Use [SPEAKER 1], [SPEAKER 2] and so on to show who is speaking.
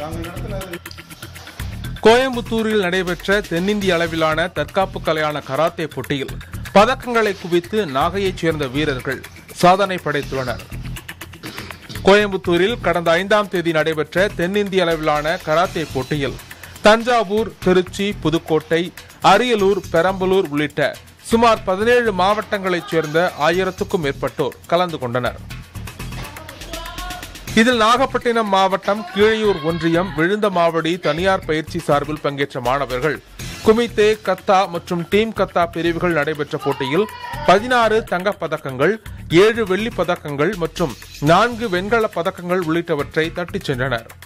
[SPEAKER 1] நாங்கள் நடத்தினது
[SPEAKER 2] கோயம்புத்தூரில் நடைபெற்ற தென்னிந்திய அளவிலான தற்காப்பு கலையான கராத்தே போட்டியில் பதக்கங்களை குவித்து நாகையைச் சேர்ந்த வீரர்கள் சாதனை படைத்துள்ளனர் கோயம்புத்தூரில் கடந்த ஐந்தாம் தேதி நடைபெற்ற தென்னிந்திய அளவிலான கராத்தே போட்டியில் தஞ்சாவூர் திருச்சி புதுக்கோட்டை அரியலூர் பெரம்பலூர் உள்ளிட்ட சுமார் பதினேழு மாவட்டங்களைச் சேர்ந்த ஆயிரத்துக்கும் மேற்பட்டோர் கலந்து கொண்டனர் இதில் நாகப்பட்டினம் மாவட்டம் கீழையூர் ஒன்றியம் விழுந்தமாவடி தனியார் பயிற்சி சார்பில் பங்கேற்ற மாணவர்கள் குமித்தே கத்தா மற்றும் டீம் கத்தா பிரிவுகள் நடைபெற்ற போட்டியில் பதினாறு தங்கப் பதக்கங்கள் ஏழு வெள்ளிப் பதக்கங்கள் மற்றும் நான்கு வெண்கலப் பதக்கங்கள் உள்ளிட்டவற்றை தட்டிச் சென்றனர்